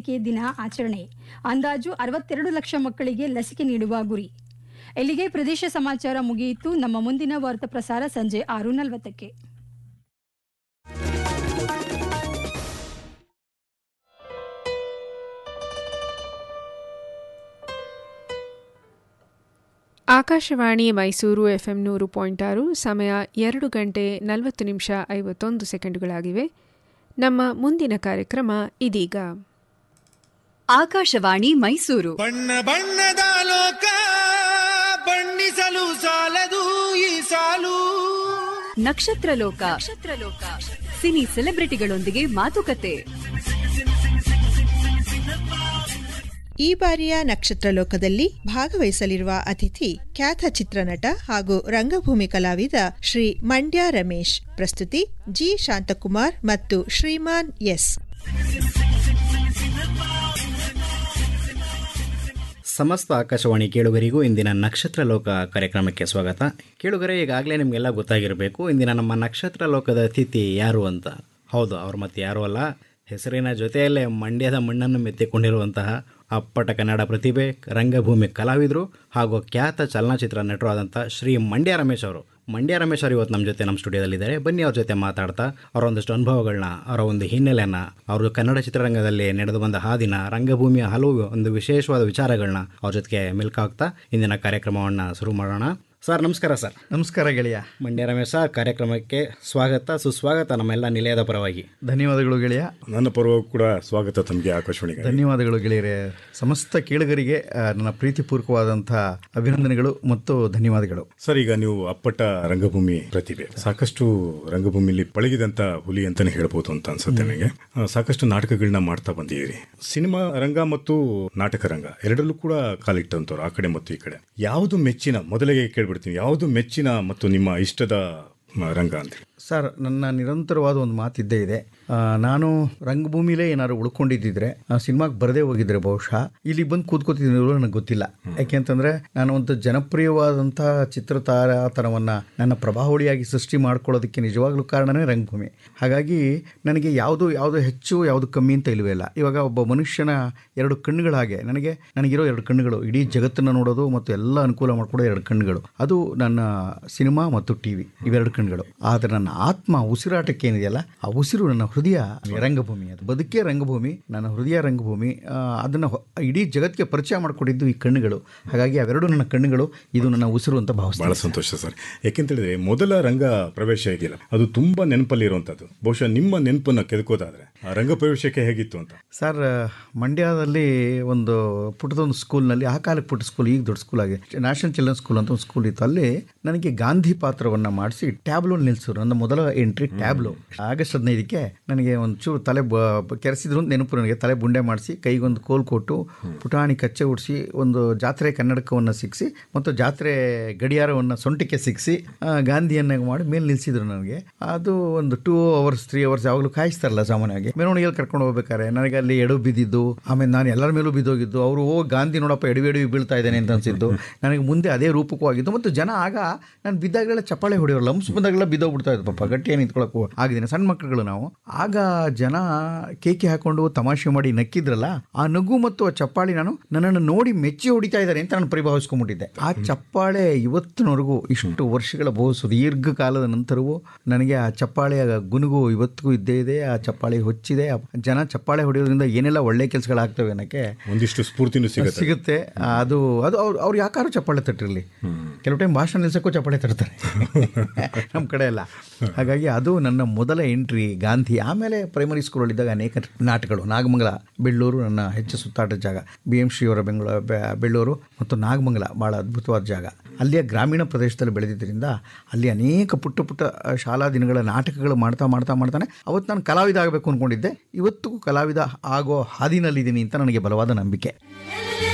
ಲಸಿಕೆ ದಿನ ಆಚರಣೆ ಅಂದಾಜು ಅರವತ್ತೆರಡು ಲಕ್ಷ ಮಕ್ಕಳಿಗೆ ಲಸಿಕೆ ನೀಡುವ ಗುರಿ ಇಲ್ಲಿಗೆ ಪ್ರದೇಶ ಸಮಾಚಾರ ಮುಗಿಯಿತು ನಮ್ಮ ಮುಂದಿನ ವಾರ್ತಾ ಪ್ರಸಾರ ಸಂಜೆ ಆರು ನಲವತ್ತಕ್ಕೆ ಆಕಾಶವಾಣಿ ಮೈಸೂರು ಎಫ್ಎಂ ನೂರು ಪಾಯಿಂಟ್ ಆರು ಸಮಯ ಎರಡು ಗಂಟೆ ನಲವತ್ತು ನಿಮಿಷ ಐವತ್ತೊಂದು ಸೆಕೆಂಡುಗಳಾಗಿವೆ ನಮ್ಮ ಮುಂದಿನ ಕಾರ್ಯಕ್ರಮ ಇದೀಗ ಆಕಾಶವಾಣಿ ಮೈಸೂರು ಬಣ್ಣ ಬಣ್ಣದ ಲೋಕ ಬಣ್ಣಿಸಲು ಸಾಲದು ಈ ಸಾಲು ನಕ್ಷತ್ರ ಲೋಕ ಸಿನಿ ಸೆಲೆಬ್ರಿಟಿಗಳೊಂದಿಗೆ ಮಾತುಕತೆ ಈ ಬಾರಿಯ ನಕ್ಷತ್ರ ಲೋಕದಲ್ಲಿ ಭಾಗವಹಿಸಲಿರುವ ಅತಿಥಿ ಖ್ಯಾತ ಚಿತ್ರನಟ ಹಾಗೂ ರಂಗಭೂಮಿ ಕಲಾವಿದ ಶ್ರೀ ಮಂಡ್ಯ ರಮೇಶ್ ಪ್ರಸ್ತುತಿ ಜಿ ಶಾಂತಕುಮಾರ್ ಮತ್ತು ಶ್ರೀಮಾನ್ ಎಸ್ ಸಮಸ್ತ ಆಕಾಶವಾಣಿ ಕೇಳುಗರಿಗೂ ಇಂದಿನ ನಕ್ಷತ್ರ ಲೋಕ ಕಾರ್ಯಕ್ರಮಕ್ಕೆ ಸ್ವಾಗತ ಕೇಳುಗರೆ ಈಗಾಗಲೇ ನಿಮಗೆಲ್ಲ ಗೊತ್ತಾಗಿರಬೇಕು ಇಂದಿನ ನಮ್ಮ ನಕ್ಷತ್ರ ಲೋಕದ ಅತಿಥಿ ಯಾರು ಅಂತ ಹೌದು ಅವ್ರ ಮತ್ತೆ ಯಾರೂ ಅಲ್ಲ ಹೆಸರಿನ ಜೊತೆಯಲ್ಲೇ ಮಂಡ್ಯದ ಮಣ್ಣನ್ನು ಮೆತ್ತಿಕೊಂಡಿರುವಂತಹ ಅಪ್ಪಟ ಕನ್ನಡ ಪ್ರತಿಭೆ ರಂಗಭೂಮಿ ಕಲಾವಿದರು ಹಾಗೂ ಖ್ಯಾತ ಚಲನಚಿತ್ರ ನಟರು ಆದಂಥ ಶ್ರೀ ಮಂಡ್ಯ ರಮೇಶ್ ಅವರು ಮಂಡ್ಯ ರಮೇಶ್ ಅವರು ಇವತ್ತು ನಮ್ಮ ಜೊತೆ ನಮ್ಮ ಸ್ಟುಡಿಯೋದಲ್ಲಿದ್ದಾರೆ ಬನ್ನಿ ಅವ್ರ ಜೊತೆ ಮಾತಾಡ್ತಾ ಅವರ ಒಂದಷ್ಟು ಅನುಭವಗಳನ್ನ ಅವರ ಒಂದು ಹಿನ್ನೆಲೆಯನ್ನು ಅವರು ಕನ್ನಡ ಚಿತ್ರರಂಗದಲ್ಲಿ ನಡೆದು ಬಂದ ಹಾದಿನ ರಂಗಭೂಮಿಯ ಹಲವು ಒಂದು ವಿಶೇಷವಾದ ವಿಚಾರಗಳನ್ನ ಅವ್ರ ಜೊತೆಗೆ ಮಿಲ್ಕಾಗ್ತಾ ಇಂದಿನ ಕಾರ್ಯಕ್ರಮವನ್ನು ಶುರು ಮಾಡೋಣ ಸರ್ ನಮಸ್ಕಾರ ಸರ್ ನಮಸ್ಕಾರ ಗೆಳೆಯ ಮಂಡ್ಯ ರಮೇಶ ಕಾರ್ಯಕ್ರಮಕ್ಕೆ ಸ್ವಾಗತ ಸುಸ್ವಾಗತ ನಮ್ಮೆಲ್ಲ ನಿಲಯದ ಪರವಾಗಿ ಧನ್ಯವಾದಗಳು ಗೆಳೆಯ ನನ್ನ ಪರವಾಗಿ ಕೂಡ ಸ್ವಾಗತ ತಮಗೆ ಆಕಾಶವಾಣಿಗೆ ಧನ್ಯವಾದಗಳು ಗೆಳೆಯರೇ ಸಮಸ್ತ ಕೇಳುಗರಿಗೆ ಆ, ನನ್ನ ಪ್ರೀತಿಪೂರ್ವಕವಾದಂಥ ಅಭಿನಂದನೆಗಳು ಮತ್ತು ಧನ್ಯವಾದಗಳು ಸರ್ ಈಗ ನೀವು ಅಪ್ಪಟ ರಂಗಭೂಮಿ ಪ್ರತಿಭೆ ಸಾಕಷ್ಟು ರಂಗಭೂಮಿಲಿ ಪಳಗಿದಂತ ಹುಲಿ ಅಂತಾನೆ ಹೇಳ್ಬೋದು ಅಂತ ಅನ್ಸುತ್ತೆ ನನಗೆ ಆ, ಸಾಕಷ್ಟು ನಾಟಕಗಳನ್ನ ಮಾಡ್ತಾ ಬಂದಿದ್ದೀರಿ ಸಿನಿಮಾ ರಂಗ ಮತ್ತು ನಾಟಕ ರಂಗ ಎರಡರಲ್ಲೂ ಕೂಡ ಕಾಲಿಟ್ಟಂತವ್ರು ಆ ಕಡೆ ಮತ್ತು ಈ ಕಡೆ ಯಾವುದು ಮೆಚ್ಚಿನ ಮೊದಲಿಗೆ ಕೇಳ್ಬಿಡ್ತೀನಿ ಯಾವುದು ಮೆಚ್ಚಿನ ಮತ್ತು ನಿಮ್ಮ ಇಷ್ಟದ ಮ, ರಂಗ ಅಂತ ಸರ್ ನನ್ನ ನಿರಂತರವಾದ ಒಂದು ಮಾತಿದ್ದೇ ಇದೆ ಆ, ನಾನು ರಂಗಭೂಮಿಲೇ ಏನಾದ್ರು ಉಳ್ಕೊಂಡಿದ್ದಿದ್ರೆ ಸಿನಿಮಾಗೆ ಬರದೇ ಹೋಗಿದ್ರೆ ಬಹುಶಃ ಇಲ್ಲಿ ಬಂದು ಕೂತ್ಕೋತಿದ್ದೀನಿ ನನಗೆ ಗೊತ್ತಿಲ್ಲ ಯಾಕೆಂತಂದ್ರೆ ನಾನು ಒಂದು ಜನಪ್ರಿಯವಾದಂಥ ಚಿತ್ರತಾರತನವನ್ನ ನನ್ನ ಪ್ರಭಾವಳಿಯಾಗಿ ಸೃಷ್ಟಿ ಮಾಡ್ಕೊಳ್ಳೋದಕ್ಕೆ ನಿಜವಾಗ್ಲೂ ಕಾರಣನೇ ರಂಗಭೂಮಿ ಹಾಗಾಗಿ ನನಗೆ ಯಾವುದು ಯಾವುದು ಹೆಚ್ಚು ಯಾವುದು ಕಮ್ಮಿ ಅಂತ ಇಲ್ವೇ ಇಲ್ಲ ಇವಾಗ ಒಬ್ಬ ಮನುಷ್ಯನ ಎರಡು ಕಣ್ಣುಗಳ ಹಾಗೆ ನನಗೆ ನನಗಿರೋ ಎರಡು ಕಣ್ಣುಗಳು ಇಡೀ ಜಗತ್ತನ್ನು ನೋಡೋದು ಮತ್ತು ಎಲ್ಲ ಅನುಕೂಲ ಮಾಡ್ಕೊಡೋ ಎರಡು ಕಣ್ಣುಗಳು ಅದು ನನ್ನ ಸಿನಿಮಾ ಮತ್ತು ಟಿವಿ ಇವೆರಡು ಕಣ್ಣುಗಳು ಆದರೆ ನನ್ನ ಆತ್ಮ ಉಸಿರಾಟಕ್ಕೆ ಏನಿದೆಯಲ್ಲ ಆ ಉಸಿರು ನನ್ನ ಹೃದಯ ರಂಗಭೂಮಿ ಅದು ಬದುಕೇ ರಂಗಭೂಮಿ ನನ್ನ ಹೃದಯ ರಂಗಭೂಮಿ ಆ, ಅದನ್ನ ಹೊ- ಇಡೀ ಜಗತ್ತಿಗೆ ಪರಿಚಯ ಮಾಡಿಕೊಟ್ಟಿದ್ದು ಈ ಕಣ್ಣುಗಳು ಹಾಗಾಗಿ ಅವೆರಡು ನನ್ನ ಕಣ್ಣುಗಳು ಇದು ನನ್ನ ಉಸಿರು ಅಂತ ಬಹಳ ಭಾವಿಸ್ತೀನಿ ಸಂತೋಷ ಸರ್ ಯಾಕೆಂತೇಳಿದ್ರೆ ಮೊದಲ ರಂಗ ಪ್ರವೇಶ ಇದೆಯಲ್ಲ ಅದು ತುಂಬಾ ನೆನಪಲ್ಲಿ ಇರುವಂತದ್ದು ಬಹುಶಃ ನಿಮ್ಮ ನೆನಪನ್ನ ಕೆದಕೋದಾದ್ರೆ ಆ ರಂಗ ಪ್ರವೇಶಕ್ಕೆ ಹೇಗಿತ್ತು ಅಂತ ಸರ್ ಮಂಡ್ಯದಲ್ಲಿ ಒಂದು ಪುಟ್ಟದೊಂದು ಸ್ಕೂಲ್ನಲ್ಲಿ ಆ ಕಾಲಕ್ಕೆ ಪುಟ್ಟ ಸ್ಕೂಲ್ ಈಗ ದೊಡ್ಡ ಸ್ಕೂಲ್ ಆಗಿದೆ ನ್ಯಾಷನಲ್ ಚಿಲ್ಡ್ರನ್ ಸ್ಕೂಲ್ ಅಂತ ಒಂದು ಸ್ಕೂಲ್ ಇತ್ತು ಅಲ್ಲಿ ನನಗೆ ಗಾಂಧಿ ಪಾತ್ರವನ್ನು ಮಾಡಿಸಿ ಟ್ಯಾಬ್ಲೋ ನಿಲ್ಲಿಸಿದ್ರು ನನ್ನ ಮೊದಲ ಎಂಟ್ರಿ ಟ್ಯಾಬ್ಲೋ ಆಗಸ್ಟ್ ಹದಿನೈದಕ್ಕೆ ನನಗೆ ಒಂದು ಚೂರು ತಲೆ ಬ ಕೆರೆಸಿದ್ರು ಅಂತ ನೆನಪು ನನಗೆ ತಲೆ ಬುಂಡೆ ಮಾಡಿಸಿ ಕೈಗೊಂದು ಕೋಲ್ ಕೊಟ್ಟು ಪುಟಾಣಿ ಕಚ್ಚೆ ಉಡಿಸಿ ಒಂದು ಜಾತ್ರೆ ಕನ್ನಡಕವನ್ನು ಸಿಕ್ಕಿಸಿ ಮತ್ತು ಜಾತ್ರೆ ಗಡಿಯಾರವನ್ನು ಸೊಂಟಕ್ಕೆ ಸಿಕ್ಕಿಸಿ ಆ, ಗಾಂಧಿಯನ್ನ ಮಾಡಿ ಮೇಲೆ ನಿಲ್ಲಿಸಿದ್ರು ನನಗೆ ಅದು ಒಂದು ಟೂ ಅವರ್ಸ್ ತ್ರೀ ಅವರ್ಸ್ ಯಾವಾಗಲೂ ಕಾಯಿಸ್ತಾರಲ್ಲ ಸಾಮಾನ್ಯವಾಗಿ ಮೆರವಣಿಗೆಯಲ್ಲಿ ಕರ್ಕೊಂಡು ಹೋಗ್ಬೇಕಾರೆ ನನಗೆ ಅಲ್ಲಿ ಎಡು ಬಿದ್ದಿದ್ದು ಆಮೇಲೆ ನಾನು ಎಲ್ಲರ ಮೇಲೂ ಬಿದ್ದೋಗಿದ್ದು ಅವರು ಓ ಗಾಂಧಿ ನೋಡಪ್ಪ ಎಡವಿ ಎಡವಿ ಬೀಳ್ತಾ ಇದ್ದಾನೆ ಅಂತ ಅನ್ಸಿದ್ದು ನನಗೆ ಮುಂದೆ ಅದೇ ರೂಪಕ್ಕೂ ಆಗಿದ್ದು ಮತ್ತು ಜನ ಆಗ ನಾನು ಬಿದ್ದಾಗಲೆಲ್ಲ ಚಪ್ಪಾಳೆ ಹೊಡೆಯೋರು ಲಂಪ್ಸ್ ಬಂದಾಗೆಲ್ಲ ಬಿದ್ದೋಗ್ಬಿಡ್ತಾ ಇದ್ದು ಪಾಪ ಗಟ್ಟಿಯಾಗಿ ನಿಂತ್ಕೊಳ್ಳೋಕ್ಕೂ ಆಗಿದ್ದೀನಿ ಸಣ್ಣ ಮಕ್ಕಳುಗಳು ನಾವು ಆಗ ಜನ ಕೇಕೆ ಹಾಕೊಂಡು ತಮಾಷೆ ಮಾಡಿ ನಕ್ಕಿದ್ರಲ್ಲ ಆ ನಗು ಮತ್ತು ಆ ಚಪ್ಪಾಳಿ ನಾನು ನನ್ನನ್ನು ನೋಡಿ ಮೆಚ್ಚಿ ಹೊಡಿತಾ ಇದ್ದಾರೆ ಅಂತ ನಾನು ಪರಿಭಾವಿಸ್ಕೊಂಡ್ಬಿಟ್ಟಿದ್ದೆ ಆ ಚಪ್ಪಾಳೆ ಇವತ್ತಿನವರೆಗೂ ಇಷ್ಟು ವರ್ಷಗಳ ಬಹು ಸುದೀರ್ಘ ಕಾಲದ ನಂತರವೂ ನನಗೆ ಆ ಚಪ್ಪಾಳೆಯ ಗುನುಗು ಇವತ್ತಿಗೂ ಇದ್ದೇ ಇದೆ ಆ ಚಪ್ಪಾಳೆ ಹೊಚ್ಚಿದೆ ಆ ಜನ ಚಪ್ಪಾಳೆ ಹೊಡೆಯೋದ್ರಿಂದ ಏನೆಲ್ಲ ಒಳ್ಳೆ ಕೆಲಸಗಳಾಗ್ತವೆ ಅನ್ನೋಕ್ಕೆ ಒಂದಿಷ್ಟು ಸ್ಫೂರ್ತಿನೂ ಸಿಗುತ್ತೆ ಸಿಗುತ್ತೆ ಅದು ಅದು ಅವ್ರು ಅವ್ರು ಯಾಕಾರು ಚಪ್ಪಾಳೆ ತಟ್ಟಿರಲಿ ಕೆಲವು ಟೈಮ್ ಭಾಷಣ ನಿಲ್ಸಕ್ಕೂ ಚಪ್ಪಾಳೆ ತರ್ತಾರೆ ನಮ್ಮ ಕಡೆ ಎಲ್ಲ ಹಾಗಾಗಿ ಅದು ನನ್ನ ಮೊದಲ ಎಂಟ್ರಿ ಗಾಂಧಿ ಆಮೇಲೆ ಪ್ರೈಮರಿ ಸ್ಕೂಲಲ್ಲಿದ್ದಾಗ ಅನೇಕ ನಾಟಕಗಳು ನಾಗಮಂಗಲ ಬೆಳ್ಳೂರು ನನ್ನ ಹೆಚ್ಚು ಸುತ್ತಾಟದ ಜಾಗ ಬಿ ಎಂ ಶ್ರೀಯವರ ಬೆಂಗಳೂರು ಬೆ- ಬೆಳ್ಳೂರು ಮತ್ತು ನಾಗಮಂಗಲ ಭಾಳ ಅದ್ಭುತವಾದ ಜಾಗ ಅಲ್ಲಿಯ ಗ್ರಾಮೀಣ ಪ್ರದೇಶದಲ್ಲಿ ಬೆಳೆದಿದ್ದರಿಂದ ಅಲ್ಲಿ ಅನೇಕ ಪುಟ್ಟ ಪುಟ್ಟ ಆ, ಶಾಲಾ ದಿನಗಳ ನಾಟಕಗಳು ಮಾಡ್ತಾ ಮಾಡ್ತಾ ಮಾಡ್ತಾನೆ ಅವತ್ತು ನಾನು ಕಲಾವಿದ ಆಗಬೇಕು ಅಂದ್ಕೊಂಡಿದ್ದೆ ಇವತ್ತಿಗೂ ಕಲಾವಿದ ಆಗೋ ಹಾದಿನಲ್ಲಿದ್ದೀನಿ ಅಂತ ನನಗೆ ಬಲವಾದ ನಂಬಿಕೆ